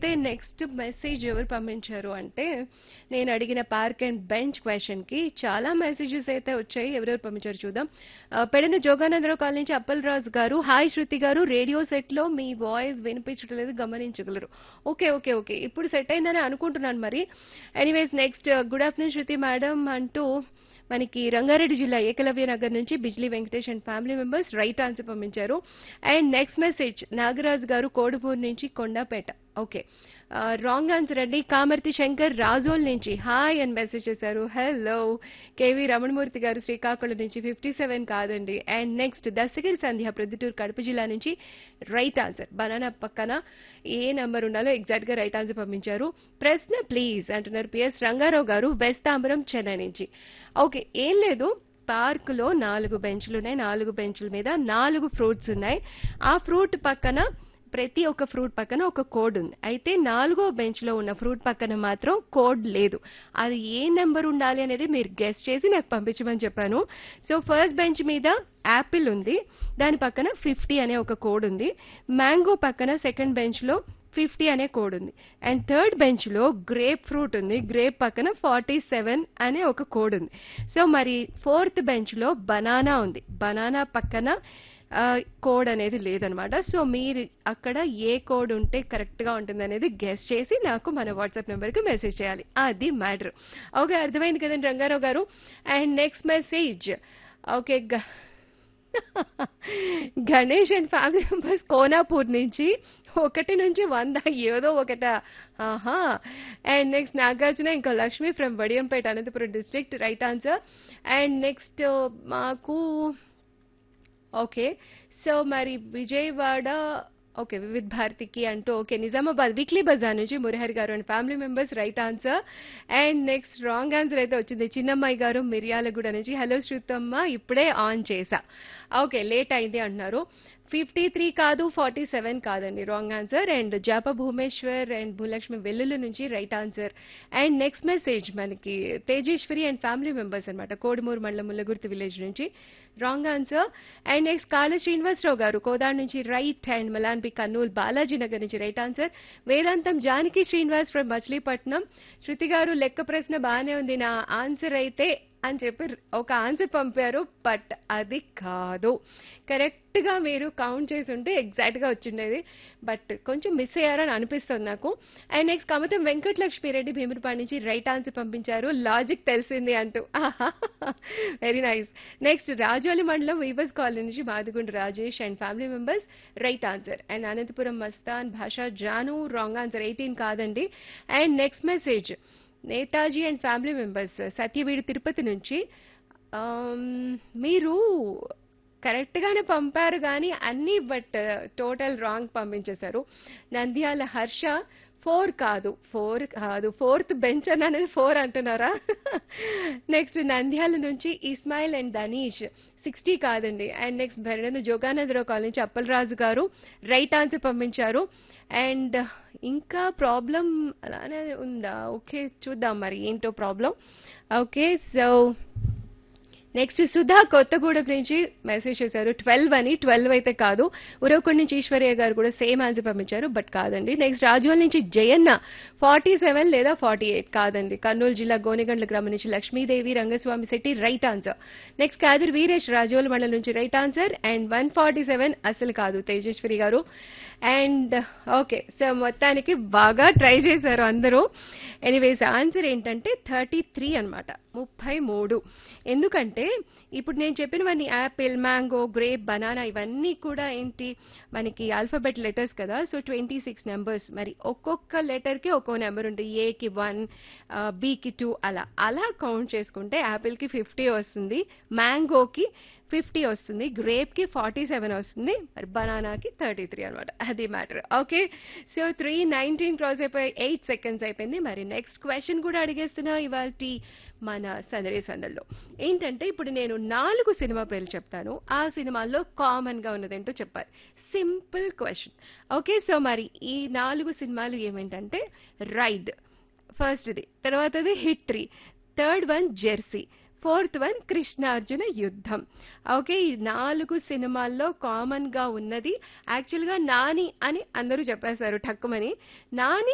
అయితే next message ఎవరు పంపించారు అంటే నేను అడిగిన పార్క్ అండ్ బెంచ్ క్వశ్చన్ కి చాలా మెసేజెస్ అయితే వచ్చాయి ఎవరెవరు పంపించారు చూద్దాం ఆ, పెడన జోగానందరావు కాలనీ నుంచి అప్పల్ రాజు గారు హాయ్ శృతి గారు రేడియో సెట్ లో మీ వాయిస్ వినిపించడం లేదు గమనించగలరు ఓకే ఓకే ఓకే ఇప్పుడు సెట్ అయిందని అనుకుంటున్నాను మరి anyways next good afternoon Shruti madam అంటూ మనకి రంగారెడ్డి జిల్లా ఏకలవ్య నగర్ నుంచి Bijli Venkatesh and family members right answer పంపించారు అండ్ నెక్స్ట్ మెసేజ్ నాగరాజ్ గారు కోడుపూర్ నుంచి కొండాపేట ఓకే రాంగ్ ఆన్సర్ అండి కామర్తి శంకర్ రాజోల్ నుంచి హాయ్ అని మెసేజ్ చేశారు హలో కేవి రమణమూర్తి గారు శ్రీకాకుళం నుంచి ఫిఫ్టీ సెవెన్ కాదండి అండ్ నెక్స్ట్ దస్తగిరి సంధ్య ప్రొద్దుటూరు కడప జిల్లా నుంచి రైట్ ఆన్సర్ బనానా పక్కన ఏ నంబర్ ఉండాలో ఎగ్జాక్ట్ గా రైట్ ఆన్సర్ పంపించారు ప్రశ్న ప్లీజ్ అంటున్నారు పిఎస్ రంగారావు గారు వెస్తాంబరం చెన్నై నుంచి ఓకే ఏం లేదు పార్క్ లో నాలుగు బెంచ్లు ఉన్నాయి నాలుగు బెంచ్ల మీద నాలుగు ఫ్రూట్స్ ఉన్నాయి ఆ ఫ్రూట్ పక్కన ప్రతి ఒక్క ఫ్రూట్ పక్కన ఒక కోడ్ ఉంది అయితే నాలుగో బెంచ్ లో ఉన్న ఫ్రూట్ పక్కన మాత్రం కోడ్ లేదు అది ఏ నెంబర్ ఉండాలి అనేది మీరు గెస్ట్ చేసి నాకు పంపించమని చెప్పాను సో ఫస్ట్ బెంచ్ మీద యాపిల్ ఉంది దాని పక్కన ఫిఫ్టీ అనే ఒక కోడ్ ఉంది మ్యాంగో పక్కన సెకండ్ బెంచ్ లో ఫిఫ్టీ అనే కోడ్ ఉంది అండ్ థర్డ్ బెంచ్ లో గ్రేప్ ఫ్రూట్ ఉంది గ్రేప్ పక్కన ఫార్టీ సెవెన్ అనే ఒక కోడ్ ఉంది సో మరి ఫోర్త్ బెంచ్ లో బనానా ఉంది బనానా పక్కన ఆ, కోడ్ అనేది లేదనమాట సో మీరు అక్కడ ఏ కోడ్ ఉంటే కరెక్ట్ గా ఉంటుంది అనేది గెస్ చేసి నాకు మన వాట్సాప్ నెంబర్ కి మెసేజ్ చేయాలి అది మ్యాటర్ ఓకే అర్థమైంది కదండి రంగారావు గారు and next message okay Ganesh and family members Konapur నుంచి ఒకటి నుంచి వంద ఏదో ఒకట ఆహా అండ్ నెక్స్ట్ నాగార్జున ఇంకా Lakshmi from Vadiyampeta Anantapur district right answer and next మాకు ఓకే సో మరి విజయవాడ ఓకే వివిధ్ భారతికి అంటూ ఓకే నిజామాబాద్ వీక్లీ బజార్ నుంచి మురహరి గారు and family members right answer and next wrong answer అయితే వచ్చింది చిన్నమ్మాయి గారు మిర్యాలగూడ నుంచి హలో శ్రుతమ్మ ఇప్పుడే ఆన్ చేసా ఓకే లేట్ అయింది అంటున్నారు ఫిఫ్టీ త్రీ కాదు ఫార్టీ సెవెన్ కాదండి wrong answer and Japa Bhumeshwar and Bhulakshmi Vellulli నుంచి right answer and next message మనకి తేజేశ్వరి అండ్ ఫ్యామిలీ మెంబర్స్ అనమాట కోడుమూరు మండలం ముల్లగుర్తి విలేజ్ నుంచి wrong answer and next Kala Srinivasarao గారు కోదాడ్ నుంచి రైట్ అండ్ మలాన్బి కర్నూలు బాలాజీ నగర్ నుంచి right answer Vedantam Janaki Srinivas from Machilipatnam Shruti గారు లెక్క ప్రశ్న బాగానే ఉంది నా ఆన్సర్ అయితే అని చెప్పి ఒక ఆన్సర్ పంపారు బట్ అది కాదు కరెక్ట్ గా మీరు కౌంట్ చేసి ఉంటే ఎగ్జాక్ట్ గా వచ్చిండేది బట్ కొంచెం మిస్ అయ్యారని అనిపిస్తుంది నాకు అండ్ నెక్స్ట్ కమతం వెంకటలక్ష్మి రెడ్డి భీమునిపాడు నుంచి రైట్ ఆన్సర్ పంపించారు లాజిక్ తెలిసింది అంటూ వెరీ నైస్ నెక్స్ట్ రాజోలి మండలం వీవర్స్ కాలనీ నుంచి Madigundu Rajesh and family members right answer and Anantapur Mastan Basha Janu wrong answer eighteen కాదండి and next message Netaji and family members Satyavedu Tirupati నుంచి ఆమ్, మీరు కరెక్ట్ గానే పంపారు కానీ అన్ని బట్ టోటల్ రాంగ్ పంపించేశారు నంద్యాల హర్ష ఫోర్ కాదు ఫోర్ కాదు ఫోర్త్ బెంచ్ అన్నానని ఫోర్ అంటున్నారా నెక్స్ట్ నంద్యాల నుంచి ఇస్మాయిల్ అండ్ దనీష్ సిక్స్టీ కాదండి and next Beradu Joganandarao colony నుంచి అప్పలరాజు గారు రైట్ ఆన్సర్ పంపించారు అండ్ ఇంకా ప్రాబ్లం అలానే ఉందా ఓకే చూద్దాం మరి ఏంటో problem okay so next Sudha Kothagudem నుంచి మెసేజ్ చేశారు ట్వెల్వ్ అని ట్వెల్వ్ అయితే కాదు ఉరవకొండ నుంచి ఈశ్వర్య గారు కూడా సేమ్ ఆన్సర్ పంపించారు బట్ కాదండి నెక్స్ట్ రాజోల్ నుంచి జయన్న ఫార్టీ సెవెన్ లేదా ఫార్టీ ఎయిట్ కాదండి కర్నూలు జిల్లా గోనెగండ్ల గ్రామం నుంచి Lakshmidevi Rangaswamy Shetty right answer next Kadar Veeresh Razole మండలం నుంచి right answer and one forty seven అసలు కాదు తేజస్వరి గారు అండ్ ఓకే సో మొత్తానికి బాగా ట్రై చేశారు అందరూ ఎనీవేస్ ఆన్సర్ ఏంటంటే థర్టీ త్రీ అనమాట ముప్పై మూడు ఎందుకంటే ఇప్పుడు నేను చెప్పినవన్నీ యాపిల్ మ్యాంగో గ్రేప్ బనానా ఇవన్నీ కూడా ఏంటి మనకి ఆల్ఫాబెట్ లెటర్స్ కదా సో ట్వంటీ సిక్స్ నెంబర్స్ మరి ఒక్కొక్క లెటర్కి ఒక్కో నెంబర్ ఉంటుంది ఏకి వన్ బీకి టూ అలా అలా కౌంట్ చేసుకుంటే యాపిల్కి ఫిఫ్టీ వస్తుంది మ్యాంగోకి ఫిఫ్టీ వస్తుంది గ్రేప్ కి ఫార్టీ సెవెన్ వస్తుంది మరి బనానాకి థర్టీ త్రీ అనమాట అది matter okay so three nineteen cross అయిపోయి ఎయిట్ సెకండ్స్ అయిపోయింది మరి నెక్స్ట్ క్వశ్చన్ కూడా అడిగేస్తున్నా ఇవాళ మన సందడి సందడిలో ఏంటంటే ఇప్పుడు నేను నాలుగు సినిమా పేర్లు చెప్తాను ఆ సినిమాల్లో కామన్ గా ఉన్నదేంటో చెప్పాలి సింపుల్ క్వశ్చన్ ఓకే సో మరి ఈ నాలుగు సినిమాలు ఏమేంటంటే రైడ్ ఫస్ట్ది తర్వాతది hit three third one Jersey fourth one Krishnarjuna Yuddham okay ఈ నాలుగు సినిమాల్లో కామన్ గా ఉన్నది యాక్చువల్ గా నాని అని అందరూ చెప్పేశారు ఠక్కుమని నాని